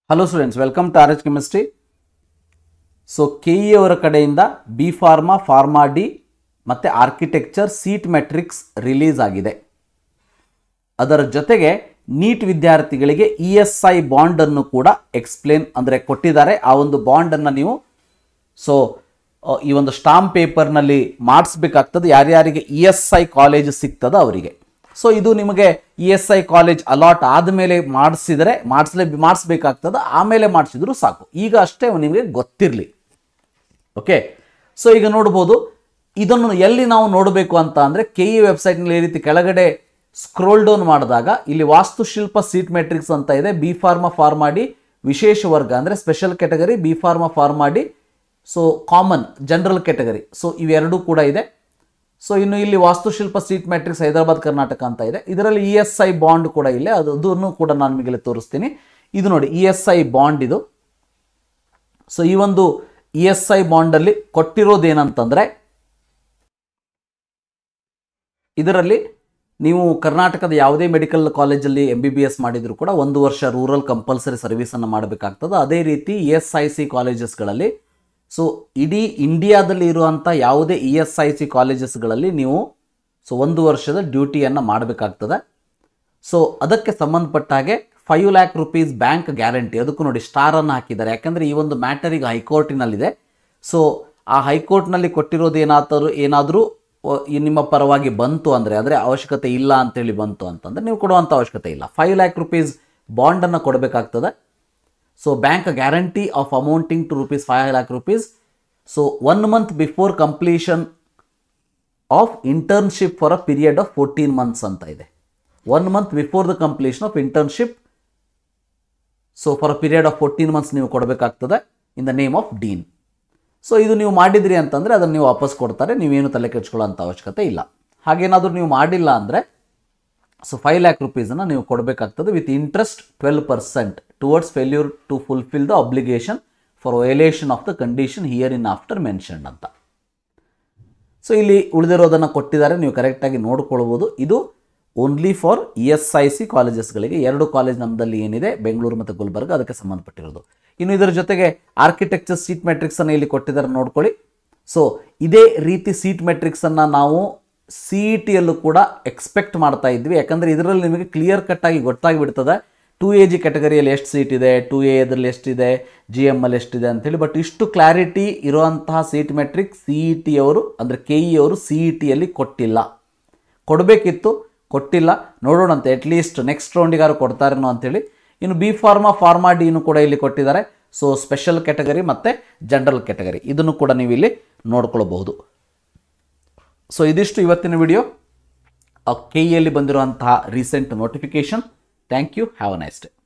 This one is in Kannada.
hello students welcome to R H chemistry so K E ಅವರ ಕಡೆಯಿಂದ ಬಿ ಫಾರ್ಮಾ ಫಾರ್ಮಾ ಡಿ ಮತ್ತು ಆರ್ಕಿಟೆಕ್ಚರ್ ಸೀಟ್ ಮೆಟ್ರಿಕ್ಸ್ ರಿಲೀಸ್ ಆಗಿದೆ ಅದರ ಜೊತೆಗೆ ನೀಟ್ ವಿದ್ಯಾರ್ಥಿಗಳಿಗೆ ಇ ಎಸ್ ಐ ಬಾಂಡನ್ನು ಕೂಡ ಎಕ್ಸ್ಪ್ಲೇನ್ ಅಂದರೆ ಕೊಟ್ಟಿದ್ದಾರೆ ಆ ಒಂದು ಬಾಂಡನ್ನು ನೀವು ಸೊ ಈ ಒಂದು ಸ್ಟಾಂಪ್ ಪೇಪರ್ನಲ್ಲಿ ಮಾಡಿಸ್ಬೇಕಾಗ್ತದೆ ಯಾರ್ಯಾರಿಗೆ ಇ ಎಸ್ ಐ ಕಾಲೇಜ್ ಸಿಗ್ತದೆ ಅವರಿಗೆ ಸೊ ಇದು ನಿಮಗೆ E S I college allot ಆದಮೇಲೆ ಮಾಡಿಸಿದರೆ ಮಾಡಿಸ್ಲೇ ಮಾಡಿಸ್ಬೇಕಾಗ್ತದೆ ಆಮೇಲೆ ಮಾಡಿಸಿದ್ರು ಸಾಕು ಈಗ ಅಷ್ಟೇ ನಿಮಗೆ ಗೊತ್ತಿರಲಿ ಓಕೆ ಸೊ ಈಗ ನೋಡ್ಬೋದು ಇದನ್ನು ಎಲ್ಲಿ ನಾವು ನೋಡಬೇಕು ಅಂತ ಅಂದರೆ ಕೆ ಇ ವೆಬ್ಸೈಟ್ನಲ್ಲಿ ಈ ರೀತಿ ಕೆಳಗಡೆ ಸ್ಕ್ರೋಲ್ ಡೌನ್ ಮಾಡಿದಾಗ ಇಲ್ಲಿ ವಾಸ್ತುಶಿಲ್ಪ ಸೀಟ್ ಮೆಟ್ರಿಕ್ಸ್ ಅಂತ ಇದೆ ಬಿ ಫಾರ್ಮಾ ಫಾರ್ಮಾಡಿ ವಿಶೇಷ ವರ್ಗ ಅಂದರೆ special category B pharma pharma D so common general category so ಇವೆರಡೂ ಕೂಡ ಇದೆ ಸೊ ಇನ್ನು ಇಲ್ಲಿ ವಾಸ್ತುಶಿಲ್ಪ ಸೀಟ್ ಮ್ಯಾಟ್ರಿಕ್ಸ್ ಹೈದರಾಬಾದ್ ಕರ್ನಾಟಕ ಅಂತ ಇದೆ ಇದರಲ್ಲಿ ಇ ಎಸ್ ಐ ಬಾಂಡ್ ಕೂಡ ಇಲ್ಲ ಅದು ಅದನ್ನು ಕೂಡ ನಾನು ನಿಮಗೆ ಇಲ್ಲಿ ತೋರಿಸ್ತೀನಿ ಇದು ನೋಡಿ ಇ ಎಸ್ ಐ ಬಾಂಡ್ ಇದು ಸೊ ಈ ಒಂದು ಇ ಎಸ್ ಐ ಬಾಂಡಲ್ಲಿ ಕೊಟ್ಟಿರೋದೇನಂತಂದರೆ ಇದರಲ್ಲಿ ನೀವು ಕರ್ನಾಟಕದ ಯಾವುದೇ ಮೆಡಿಕಲ್ ಕಾಲೇಜಲ್ಲಿ ಎಂ ಬಿ ಬಿ ಎಸ್ ಮಾಡಿದರೂ ಕೂಡ ಒಂದು ವರ್ಷ ರೂರಲ್ ಕಂಪಲ್ಸರಿ ಸರ್ವಿಸನ್ನು ಮಾಡಬೇಕಾಗ್ತದೆ ಅದೇ ರೀತಿ ಇ ಎಸ್ ಐ ಸಿ ಕಾಲೇಜಸ್ಗಳಲ್ಲಿ ಸೊ ಇಡೀ ಇಂಡಿಯಾದಲ್ಲಿ ಇರುವಂಥ ಯಾವುದೇ ಇ ಎಸ್ ಐ ಸಿ ಕಾಲೇಜಸ್ಗಳಲ್ಲಿ ನೀವು ಸೊ ಒಂದು ವರ್ಷದ ಡ್ಯೂಟಿಯನ್ನು ಮಾಡಬೇಕಾಗ್ತದೆ ಸೊ ಅದಕ್ಕೆ ಸಂಬಂಧಪಟ್ಟ ಹಾಗೆ five lakh rupees bank guarantee ಅದಕ್ಕೂ ನೋಡಿ ಸ್ಟಾರನ್ನು ಹಾಕಿದ್ದಾರೆ ಯಾಕಂದರೆ ಈ ಒಂದು ಮ್ಯಾಟರ್ ಈಗ ಹೈಕೋರ್ಟಿನಲ್ಲಿದೆ ಸೊ ಆ ಹೈಕೋರ್ಟ್ನಲ್ಲಿ ಕೊಟ್ಟಿರೋದು ಏನಾದರೂ ಏನಾದರೂ ಈ ನಿಮ್ಮ ಪರವಾಗಿ ಬಂತು ಅಂದರೆ ಅಂದರೆ ಅವಶ್ಯಕತೆ ಇಲ್ಲ ಅಂತೇಳಿ ಬಂತು ಅಂತಂದರೆ ನೀವು ಕೊಡುವಂಥ ಅವಶ್ಯಕತೆ ಇಲ್ಲ ಫೈವ್ ಲ್ಯಾಕ್ ರುಪೀಸ್ ಬಾಂಡನ್ನು ಕೊಡಬೇಕಾಗ್ತದೆ so bank guarantee of amounting to rupees five lakh rupees so one month before completion of internship for a period of fourteen months ಅಂತ ಇದೆ one month before the completion of internship so for a period of fourteen months ನೀವು ಕೊಡಬೇಕಾಗ್ತದೆ in the name of dean so ಇದು ನೀವು ಮಾಡಿದ್ರಿ ಅಂತಂದರೆ ಅದನ್ನು ನೀವು ವಾಪಸ್ ಕೊಡ್ತಾರೆ ನೀವೇನು ತಲೆ ಕೆಡ್ಸ್ಕೊಳ್ಳೋಂಥ ಅವಶ್ಯಕತೆ ಇಲ್ಲ ಹಾಗೇನಾದರೂ ನೀವು ಮಾಡಿಲ್ಲ ಅಂದರೆ ಸೊ ಫೈವ್ ಲ್ಯಾಕ್ ರುಪೀಸನ್ನು ನೀವು ಕೊಡಬೇಕಾಗ್ತದೆ with interest twelve percent towards failure to fulfil the obligation for violation of the condition hereinafter mentioned ಅಂತ ಸೊ ಇಲ್ಲಿ ಉಳಿದಿರೋದನ್ನು ಕೊಟ್ಟಿದ್ದಾರೆ ನೀವು ಕರೆಕ್ಟಾಗಿ ನೋಡ್ಕೊಳ್ಬೋದು ಇದು only for E S I C ಕಾಲೇಜಸ್ಗಳಿಗೆ ಎರಡು ಕಾಲೇಜ್ ನಮ್ಮದಲ್ಲಿ ಏನಿದೆ ಬೆಂಗಳೂರು ಮತ್ತು ಗುಲ್ಬರ್ಗ ಅದಕ್ಕೆ ಸಂಬಂಧಪಟ್ಟಿರೋದು ಇನ್ನು ಇದರ ಜೊತೆಗೆ ಆರ್ಕಿಟೆಕ್ಚರ್ ಸೀಟ್ ಮೆಟ್ರಿಕ್ಸನ್ನು ಇಲ್ಲಿ ಕೊಟ್ಟಿದ್ದಾರೆ ನೋಡ್ಕೊಳ್ಳಿ ಸೊ ಇದೇ ರೀತಿ ಸೀಟ್ ಮೆಟ್ರಿಕ್ಸನ್ನು ನಾವು ಸಿ ಇ ಟಿಯಲ್ಲೂ ಕೂಡ ಎಕ್ಸ್ಪೆಕ್ಟ್ ಮಾಡ್ತಾ ಇದ್ವಿ ಯಾಕಂದರೆ ಇದರಲ್ಲಿ ನಿಮಗೆ ಕ್ಲಿಯರ್ ಕಟ್ಟಾಗಿ ಗೊತ್ತಾಗಿಬಿಡ್ತದೆ ಟು ಎ ಜಿ ಕ್ಯಾಟಗರಿಯಲ್ಲಿ ಎಷ್ಟು ಸೀಟ್ ಇದೆ ಟು ಎ ಅದರಲ್ಲಿ ಎಷ್ಟಿದೆ ಜಿ ಎಮ್ ಅಲ್ಲಿ ಎಷ್ಟಿದೆ ಅಂತೇಳಿ ಬಟ್ ಇಷ್ಟು ಕ್ಲಾರಿಟಿ ಇರುವಂತಹ seat matrix C E T ಅವರು ಅಂದರೆ ಕೆ ಇ ಅವರು ಸಿ ಇ ಟಿಯಲ್ಲಿ ಕೊಟ್ಟಿಲ್ಲ ಕೊಡಬೇಕಿತ್ತು ಕೊಟ್ಟಿಲ್ಲ ನೋಡೋಣಂತೆ ಅಟ್ಲೀಸ್ಟ್ ನೆಕ್ಸ್ಟ್ ರೌಂಡಿಗಾರು ಕೊಡ್ತಾರೇನೋ ಅಂತೇಳಿ ಇನ್ನು ಬಿ ಫಾರ್ಮಾ ಫಾರ್ಮಾ ಡಿನು ಕೂಡ ಇಲ್ಲಿ ಕೊಟ್ಟಿದ್ದಾರೆ ಸೊ ಸ್ಪೆಷಲ್ ಕ್ಯಾಟಗರಿ ಮತ್ತು ಜನರಲ್ ಕ್ಯಾಟಗರಿ ಇದನ್ನು ಕೂಡ ನೀವು ಇಲ್ಲಿ ನೋಡ್ಕೊಳ್ಬಹುದು ಸೊ ಇದಿಷ್ಟು ಇವತ್ತಿನ ವಿಡಿಯೋ ಕೆ ಇಯಲ್ಲಿ ಬಂದಿರುವಂತಹ recent notification thank you have a nice day